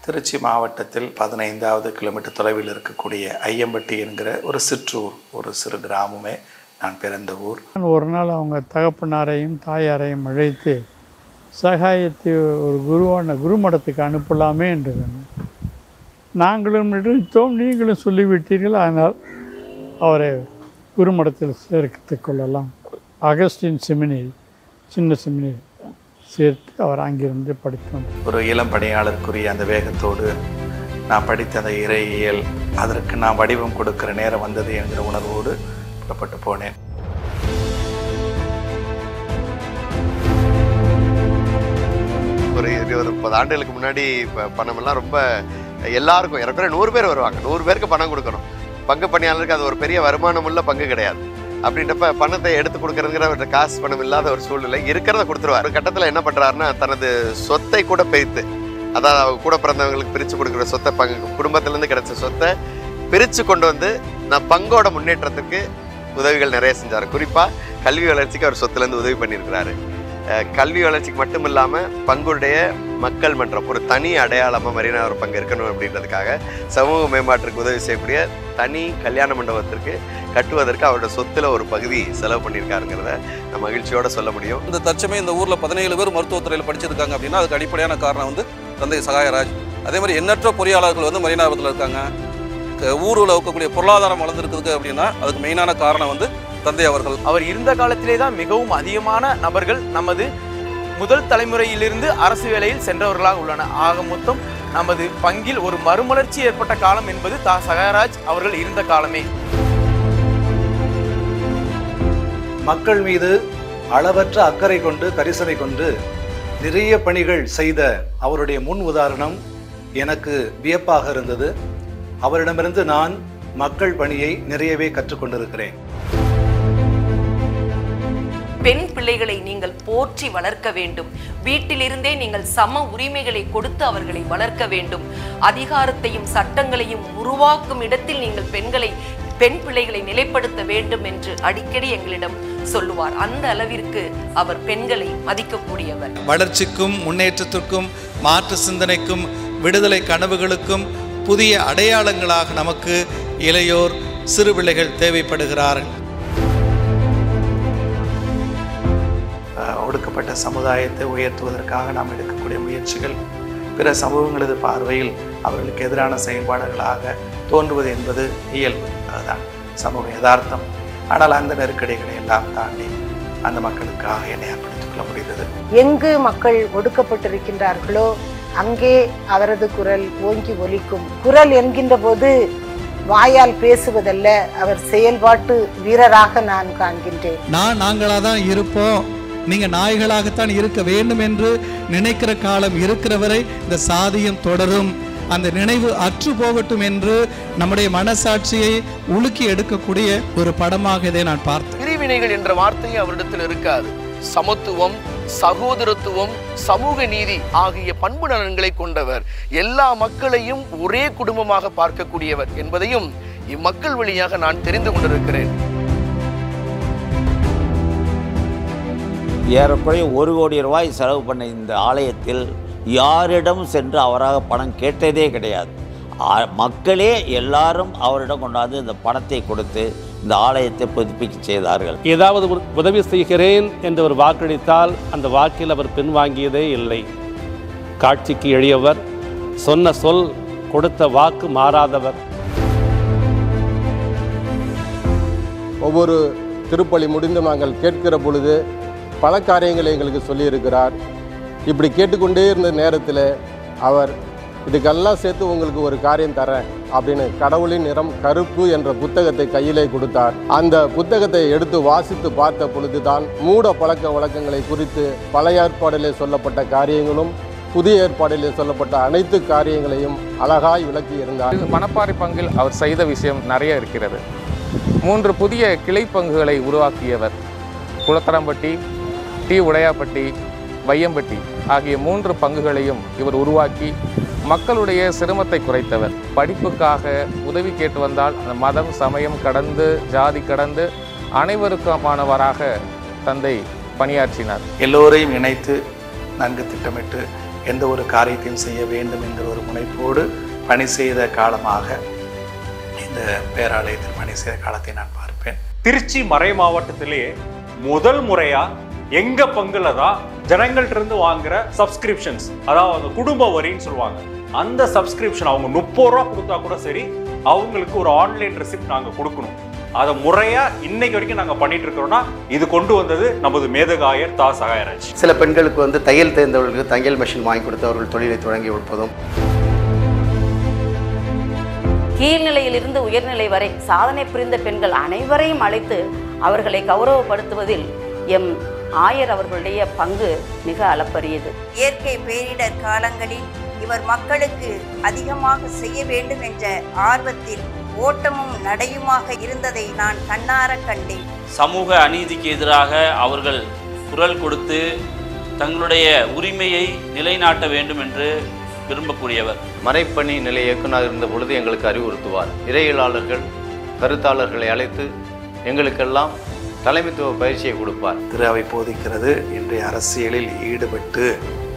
திருச்சி மாவட்டத்தில் பதினைந்தாவது கிலோமீட்டர் தொலைவில் இருக்கக்கூடிய ஐயம்பட்டி என்கிற ஒரு சிற்றூர் ஒரு சிறு கிராமமே நான் பிறந்த ஊர் ஒரு நாள் அவங்க தகப்பனாரையும் தாயாரையும் அழைத்து சகாயத்தை ஒரு குருவான குருமடத்துக்கு அனுப்பலாமே என்று சொன்னேன். நாங்களும் நினைத்தோம் நீங்களும் சொல்லிவிட்டீர்கள் ஆனால் அவரை குருமடத்தில் சேர்த்துக் கொள்ளலாம் அகஸ்டின் செமினரி சின்ன செமினரி சேர்த்து அவர் அங்கிருந்து படித்தோம் ஒரு இளம் பணியாளருக்குரிய அந்த வேகத்தோடு நான் படித்த அந்த இறையியல் அதற்கு நான் வடிவம் கொடுக்கிற நேரம் வந்தது என்கிற உணர்வோடு புறப்பட்டு போனேன் ஒரு இருபது முப்பது ஆண்டுகளுக்கு முன்னாடி இப்போ பணமெல்லாம் ரொம்ப எல்லாருக்கும் ஏறக்குறைய நூறு பேர் வருவாங்க நூறு பேருக்கு பணம் கொடுக்கணும் பங்கு பணியாளருக்கு அது ஒரு பெரிய வருமானம் உள்ள பங்கு கிடையாது அப்படின்றப்ப பணத்தை எடுத்து கொடுக்கறதுங்கிற ஒரு காசு பணம் இல்லாத ஒரு சூழ்நிலை இருக்கிறத கொடுத்துருவார் ஒரு கட்டத்தில் என்ன பண்ணுறாருன்னா தனது சொத்தை கூட பிரித்து அதாவது அவங்க கூட பிறந்தவங்களுக்கு பிரித்து கொடுக்குற சொத்தை பங்கு குடும்பத்திலேருந்து கிடைச்ச சொத்தை பிரித்து கொண்டு வந்து நான் பங்கோட முன்னேற்றத்துக்கு உதவிகள் நிறைய செஞ்சார் குறிப்பாக கல்வி வளர்ச்சிக்கு அவர் சொத்துலேருந்து உதவி பண்ணியிருக்கிறாரு அஹ் கல்வி வளர்ச்சிக்கு மட்டும் இல்லாமல் பங்குடைய மக்கள் மன்றம் ஒரு தனி அடையாளமாக மரீனா ஒரு பங்கு இருக்கணும் அப்படின்றதுக்காக சமூக மேம்பாட்டிற்கு உதவி செய்யக்கூடிய தனி கல்யாண மண்டபத்திற்கு கட்டுவதற்கு அவரோட சொத்துல ஒரு பகுதி செலவு பண்ணியிருக்காருங்கிறத நான் மகிழ்ச்சியோட சொல்ல முடியும் இந்த தற்சமயம் இந்த ஊரில் பதினேழு பேர் மருத்துவத்துறையில் படிச்சிருக்காங்க அப்படின்னா அதுக்கு அடிப்படையான காரணம் வந்து தந்தை சகாயராஜ் அதே மாதிரி எண்ணற்ற பொறியாளர்கள் வந்து மரினாபத்தில் இருக்காங்க க- ஊரில் இருக்கக்கூடிய பொருளாதாரம் வளர்ந்துருக்குது அப்படின்னா அதுக்கு மெயினான காரணம் வந்து தந்தை அவர்கள் அவர் இருந்த காலத்திலே தான் மிகவும் அதிகமான நபர்கள் நமது முதல் தலைமுறையிலிருந்து அரசு வேலையில் சென்றவர்களாக உள்ளனர் ஆக மொத்தம் நமது பங்கில் ஒரு மறுமலர்ச்சி ஏற்பட்ட காலம் என்பது தா சகாராஜ் அவர்கள் இருந்த காலமே மக்கள் மீது அளவற்ற அக்கறை கொண்டு கரிசனை கொண்டு நிறைய பணிகள் செய்த அவருடைய முன் உதாரணம் எனக்கு வியப்பாக இருந்தது அவரிடமிருந்து நான் மக்கள் பணியை நிறையவே கற்றுக்கொண்டிருக்கிறேன் பெண் பிள்ளைகளை நீங்கள் போற்றி வளர்க்க வேண்டும் வீட்டிலிருந்தே நீங்கள் சம உரிமைகளை கொடுத்து அவர்களை வளர்க்க வேண்டும் அதிகாரத்தையும் சட்டங்களையும் உருவாக்கும் இடத்தில் நீங்கள் பெண்களை பெண் பிள்ளைகளை நிலைப்படுத்த வேண்டும் என்று அடிக்கடி எங்களிடம் சொல்லுவார் அந்த அளவிற்கு அவர் பெண்களை மதிக்கக்கூடியவர் வளர்ச்சிக்கும் முன்னேற்றத்திற்கும் மாற்று சிந்தனைக்கும் விடுதலை கனவுகளுக்கும் புதிய அடையாளங்களாக நமக்கு இளையோர் சிறு பிள்ளைகள் தேவைப்படுகிறார்கள் அஹ், ஒடுக்கப்பட்ட சமுதாயத்தை உயர்த்துவதற்காக நாம் எடுக்கக்கூடிய முயற்சிகள் பிற சமூகங்களது பார்வையில் அவர்களுக்கு எதிரான செயல்பாடுகளாக தோன்றுவது என்பது இயல்பு அதுதான் சமூக யதார்த்தம் ஆனால் அந்த நெருக்கடிகளை எல்லாம் தாண்டி அந்த மக்களுக்காக என்னை அர்ப்பணித்துக் கொள்ள முடிந்தது எங்கு மக்கள் ஒடுக்கப்பட்டிருக்கின்றார்களோ அங்கே அவரது குரல் ஓங்கி ஒலிக்கும் குரல் என்கின்ற போது வாயால் பேசுவதல்ல அவர் செயல்பாட்டு வீரராக நான் காண்கின்றேன் நான் நாங்களாக தான் இருப்போம் நீங்கள் நாய்களாகத்தான் இருக்க வேண்டும் என்று நினைக்கிற காலம் இருக்கிற வரை இந்த சாதியம் தொடரும் அந்த நினைவு அற்று போகட்டும் என்று நம்முடைய மனசாட்சியை உலுக்கி எடுக்கக்கூடிய ஒரு படமாக இதை நான் பார்த்தேன் பிரிவினைகள் என்ற வார்த்தையே அவரிடத்தில் இருக்காது சமத்துவம் சகோதரத்துவம் சமூக நீதி ஆகிய பண்பு நலன்களை கொண்டவர் எல்லா மக்களையும் ஒரே குடும்பமாக பார்க்கக்கூடியவர் என்பதையும் இம்மக்கள் வழியாக நான் தெரிந்து கொண்டிருக்கிறேன் ஏறக்குறைய ஒரு கோடி ரூபாய் செலவு பண்ண இந்த ஆலயத்தில் யாரிடம் சென்று அவராக பணம் கேட்டதே கிடையாது ஆ- மக்களே எல்லாரும் அவரிடம் கொண்டாந்து இந்த பணத்தை கொடுத்து இந்த ஆலயத்தை புதுப்பிக்க செய்தார்கள் ஏதாவது ஒரு உதவி செய்கிறேன் என்று அவர் வாக்களித்தால் அந்த வாக்கில் அவர் பின்வாங்கியதே இல்லை காட்சிக்கு எளியவர் சொன்ன சொல் கொடுத்த வாக்கு மாறாதவர் ஒவ்வொரு திருப்பலி முடிந்து நாங்கள் கேட்கிற பொழுது பல காரியங்களை எங்களுக்கு சொல்லியிருக்கிறார் இப்படி கேட்டுக்கொண்டே இருந்த நேரத்தில் அவர் இதுக்கெல்லாம் சேர்த்து உங்களுக்கு ஒரு காரியம் தரேன் அப்படின்னு கடவுளின் நிறம் கருப்பு என்ற புத்தகத்தை கையிலே கொடுத்தார் அந்த புத்தகத்தை எடுத்து வாசித்து பார்த்த பொழுதுதான் மூட பழக்க வழக்கங்களை குறித்து பழைய ஏற்பாடிலே சொல்லப்பட்ட காரியங்களும் புதிய ஏற்பாடிலே சொல்லப்பட்ட அனைத்து காரியங்களையும் அழகாய் விளக்கி இருந்தார் மணப்பாறை பங்கில் அவர் செய்த விஷயம் நிறைய இருக்கிறது மூன்று புதிய கிளை பங்குகளை உருவாக்கியவர் குளத்தரம்பட்டி டி உடையாப்பட்டி வையம்பட்டி ஆகிய மூன்று பங்குகளையும் இவர் உருவாக்கி மக்களுடைய சிரமத்தை குறைத்தவர் படிப்புக்காக உதவி கேட்டு வந்தால் அந்த மதம் சமயம் கடந்து ஜாதி கடந்து அனைவருக்குமானவராக தந்தை பணியாற்றினார் எல்லோரையும் இணைத்து நன்கு திட்டமிட்டு எந்த ஒரு காரியத்தையும் செய்ய வேண்டும் என்கிற ஒரு முனைப்போடு பணி செய்த காலமாக இந்த பேராலயத்தில் பணி செய்த காலத்தை நான் பார்ப்பேன் திருச்சி மறை மாவட்டத்திலே முதல் முறையா எங்க பங்குல தான் ஜனங்கள்ட்ட இருந்து வாங்குற சப்ஸ்கிரிப்ஷன்ஸ் அதாவது குடும்ப வரின்னு சொல்லுவாங்க அந்த சப்ஸ்கிரிப்ஷன் அவங்க முப்பது ரூபா கொடுத்தா கூட சரி அவங்களுக்கு ஒரு ஆன்லைன் ரெசிப்ட் நாங்க கொடுக்கணும் அதை முறையா இன்னைக்கு வரைக்கும் நாங்க பண்ணிட்டு இருக்கிறோம்னா இது கொண்டு வந்தது நமது மேதகாயர் தா சகாயராஜ் சில பெண்களுக்கு வந்து தையல் தெரிந்தவர்களுக்கு தையல் மெஷின் வாங்கி கொடுத்து அவர்கள் தொழிலை தொடங்கி கொடுப்பதும் கீழ்நிலையிலிருந்து உயர்நிலை வரை சாதனை புரிந்த பெண்கள் அனைவரையும் அழைத்து அவர்களை கௌரவப்படுத்துவதில் எம் ஆயர் அவர்களுடைய பங்கு மிக அளப்பரியது இயற்கை பேரிடர் காலங்களில் இவர் மக்களுக்கு அதிகமாக செய்ய வேண்டும் என்ற ஆர்வத்தில் ஓட்டமும் நடையுமாக இருந்ததை நான் கண்ணார கண்டேன் சமூக அநீதிக்கு எதிராக அவர்கள் குரல் கொடுத்து தங்களுடைய உரிமையை நிலைநாட்ட வேண்டும் என்று விரும்பக்கூடியவர் மறைப்பணி நிலைய இயக்குனர் இருந்த பொழுது எங்களுக்கு அறிவுறுத்துவார் இறையியலாளர்கள் கருத்தாளர்களை அழைத்து எங்களுக்கெல்லாம் தலைமைத்துவ பயிற்சியை கொடுப்பார் திரு அவை போதிக்கிறது இன்றைய அரசியலில் ஈடுபட்டு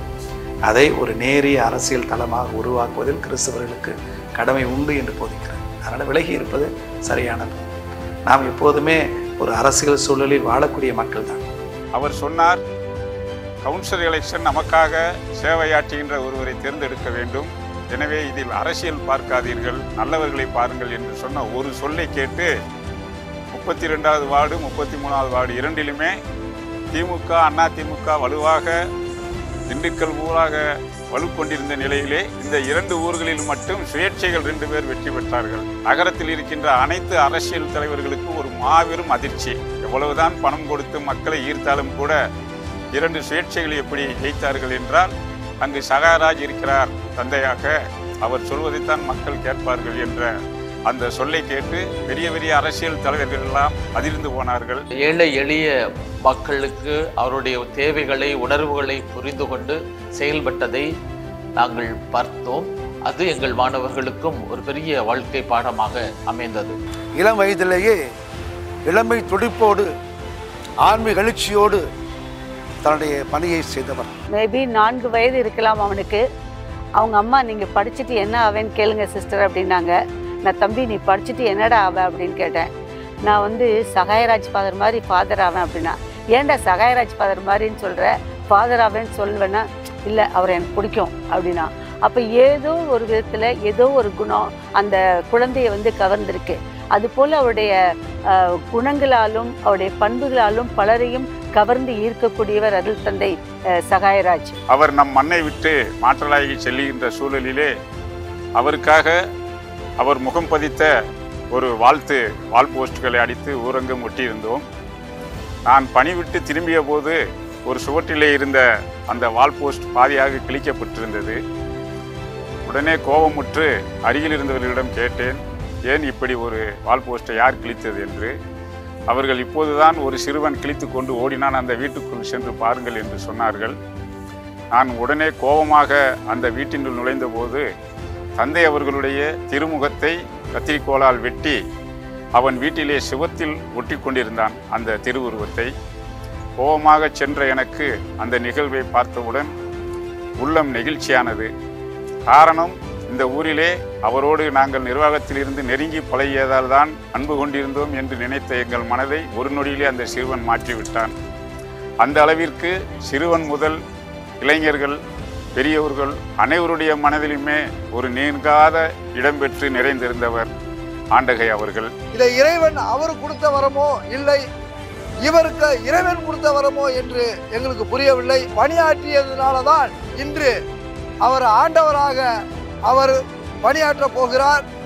அதை ஒரு நேரிய அரசியல் தளமாக உருவாக்குவதில் கிறிஸ்தவர்களுக்கு கடமை உண்டு என்று போதிக்கிறது அதனால் விலகி இருப்பது சரியானது நாம் எப்போதுமே ஒரு அரசியல் சூழலில் வாழக்கூடிய மக்கள் தான் அவர் சொன்னார் கவுன்சில் எலெக்ஷன் நமக்காக சேவையாற்றுகின்ற ஒருவரை தேர்ந்தெடுக்க வேண்டும் எனவே இதில் அரசியல் பார்க்காதீர்கள் நல்லவர்களை பாருங்கள் என்று சொன்ன ஒரு சொல்லை கேட்டு முப்பத்தி ரெண்டாவது வார்டு முப்பத்தி மூணாவது வார்டு இரண்டிலுமே திமுக அண்ணா திமுக வலுவாக திண்டுக்கல் ஊராக வலுக்கொண்டிருந்த நிலையிலே இந்த இரண்டு ஊர்களில் மட்டும் சுயேட்சைகள் ரெண்டு பேர் வெற்றி பெற்றார்கள் நகரத்தில் இருக்கின்ற அனைத்து அரசியல் தலைவர்களுக்கு ஒரு மாபெரும் அதிர்ச்சி எவ்வளவுதான் பணம் கொடுத்து மக்களை ஈர்த்தாலும் கூட இரண்டு சுயேட்சைகளை எப்படி ஜெயித்தார்கள் என்றால் அங்கு சகாராஜ் இருக்கிறார் தந்தையாக அவர் சொல்வதைத்தான் மக்கள் கேட்பார்கள் என்ற அந்த சொல்லை கேட்டு பெரிய பெரிய அரசியல் தலைவர்கள் எல்லாம் அதிர்ந்து போனார்கள் ஏழை எளிய மக்களுக்கு அவருடைய தேவைகளை உணர்வுகளை புரிந்து கொண்டு செயல்பட்டதை நாங்கள் பார்த்தோம் அது எங்கள் மாணவர்களுக்கும் ஒரு பெரிய வாழ்க்கை பாடமாக அமைந்தது இளம் வயதிலேயே இளமை துடிப்போடு ஆன்மீக எழுச்சியோடு தன்னுடைய பணியை செய்தவர் மேபி நான்கு வயது இருக்கலாம் அவனுக்கு அவங்க அம்மா நீங்கள் படிச்சுட்டு என்ன ஆவேன்னு கேளுங்க சிஸ்டர் அப்படின்னாங்க நான் தம்பி நீ படிச்சுட்டு என்னடா ஆவ அப்படின்னு கேட்டேன் நான் வந்து சகாயராஜ் ஃபாதர் மாதிரி ஃபாதர் ஆவேன் அப்படின்னா ஏன்டா சகாயராஜ் ஃபாதர் மாதிரின்னு சொல்கிற ஃபாதர் ஆவேன்னு சொல்வேன்னா இல்லை அவர் எனக்கு பிடிக்கும் அப்படின்னா அப்போ ஏதோ ஒரு விதத்தில் ஏதோ ஒரு குணம் அந்த குழந்தைய வந்து கவர்ந்திருக்கு அதுபோல் அவருடைய அஹ், குணங்களாலும் அவருடைய பண்புகளாலும் பலரையும் கவர்ந்து ஈர்க்கக்கூடியவர் அருள் தந்தை அஹ், சகாயராஜ் அவர் நம் மண்ணை விட்டு மாற்றலாகி செல்லுகின்ற சூழலிலே அவருக்காக அவர் முகம் பதித்த ஒரு வாழ்த்து வால் போஸ்ட்களை அடித்து ஊரங்கம் ஒட்டியிருந்தோம் நான் பணி விட்டு திரும்பிய போது ஒரு சுவற்றிலே இருந்த அந்த வால் போஸ்ட் பாதியாக கிழிக்கப்பட்டிருந்தது உடனே கோபமுற்று அருகில் இருந்தவர்களிடம் கேட்டேன் ஏன் இப்படி ஒரு வால் போஸ்ட்டை யார் கிழித்தது என்று அவர்கள் இப்போதுதான் ஒரு சிறுவன் கிழித்து கொண்டு ஓடினான் அந்த வீட்டுக்குள் சென்று பாருங்கள் என்று சொன்னார்கள் நான் உடனே கோபமாக அந்த வீட்டினுள் நுழைந்தபோது தந்தை அவர்களுடைய திருமுகத்தை கத்திரிக்கோலால் வெட்டி அவன் வீட்டிலே சிவத்தில் ஒட்டி கொண்டிருந்தான் அந்த திருவுருவத்தை கோபமாக சென்ற எனக்கு அந்த நிகழ்வை பார்த்தவுடன் உள்ளம் நெகிழ்ச்சியானது காரணம் இந்த ஊரிலே அவரோடு நாங்கள் நிர்வாகத்திலிருந்து நெருங்கி பழகியதால் தான் அன்பு கொண்டிருந்தோம் என்று நினைத்த எங்கள் மனதை ஒரு நொடியிலே அந்த சிறுவன் மாற்றிவிட்டான் அந்த அளவிற்கு சிறுவன் முதல் இளைஞர்கள் பெரியவர்கள் அனைவருடைய மனதிலுமே ஒரு நீங்காத இடம்பெற்று நிறைந்திருந்தவர் ஆண்டகை அவர்கள் இதை இறைவன் அவர் கொடுத்த வரமோ இல்லை இவருக்கு இறைவன் கொடுத்த வரமோ என்று எங்களுக்கு புரியவில்லை பணியாற்றியதுனால தான் இன்று அவர் ஆண்டவராக அவர் பணியாற்ற போகிறார்